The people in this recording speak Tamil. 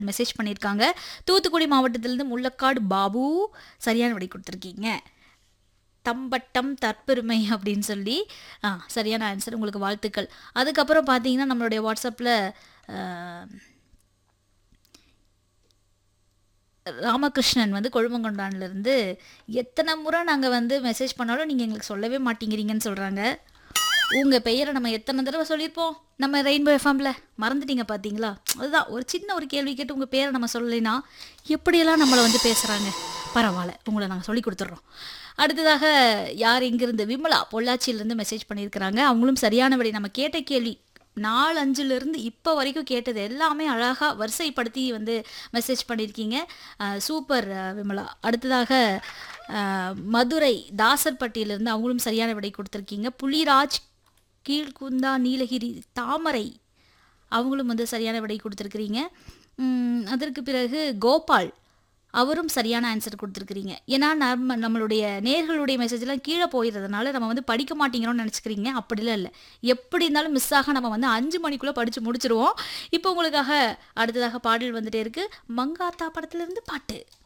மெசேஜ் பண்ணியிருக்காங்க தூத்துக்குடி மாவட்டத்திலிருந்து முள்ளக்காடு பாபு சரியான விடை கொடுத்துருக்கீங்க தம்பட்டம் தற்பெருமை அப்படின்னு சொல்லி ஆ சரியான ஆன்சர் உங்களுக்கு வாழ்த்துக்கள் அதுக்கப்புறம் பார்த்தீங்கன்னா நம்மளுடைய வாட்ஸ்அப்பில் ராமகிருஷ்ணன் வந்து கொழுமங்கொண்டான்லேருந்து எத்தனை முறை நாங்கள் வந்து மெசேஜ் பண்ணாலும் நீங்கள் எங்களுக்கு சொல்லவே மாட்டேங்கிறீங்கன்னு சொல்கிறாங்க உங்கள் பெயரை நம்ம எத்தனை தடவை சொல்லியிருப்போம் நம்ம ரெயின்போ எஃப்எம்ல மறந்துட்டீங்க பார்த்தீங்களா அதுதான் ஒரு சின்ன ஒரு கேள்வி கேட்டு உங்கள் பேரை நம்ம சொல்லலைன்னா எப்படியெல்லாம் நம்மளை வந்து பேசுகிறாங்க பரவாயில்ல உங்களை நாங்கள் சொல்லி கொடுத்துட்றோம் அடுத்ததாக யார் இங்கிருந்து விமலா பொள்ளாச்சியிலேருந்து மெசேஜ் பண்ணியிருக்கிறாங்க அவங்களும் சரியான விடை நம்ம கேட்ட கேள்வி நாலு அஞ்சுலேருந்து இப்போ வரைக்கும் கேட்டது எல்லாமே அழகாக வரிசைப்படுத்தி வந்து மெசேஜ் பண்ணியிருக்கீங்க அஹ் சூப்பர் அஹ் விமலா அடுத்ததாக அஹ் மதுரை தாசர்பட்டியிலேருந்து அவங்களும் சரியான விடை கொடுத்துருக்கீங்க புலிராஜ் கீழ்குந்தா நீலகிரி தாமரை அவங்களும் வந்து சரியான விடை கொடுத்துருக்கிறீங்க உம், அதற்கு பிறகு கோபால் அவரும் சரியான ஆன்சர் கொடுத்துருக்கிறீங்க ஏன்னா நம்ம நம்மளுடைய நேர்களுடைய மெசேஜ்லாம் கீழே போயிடுறதுனால நம்ம வந்து படிக்க மாட்டேங்கிறோம்னு நினச்சிக்கிறீங்க அப்படிலாம் இல்லை எப்படி இருந்தாலும் மிஸ் ஆக நம்ம வந்து அஞ்சு மணிக்குள்ளே படித்து முடிச்சிருவோம் இப்போ உங்களுக்காக அடுத்ததாக பாடல் வந்துட்டே இருக்கு மங்காத்தா படத்துலேருந்து பாட்டு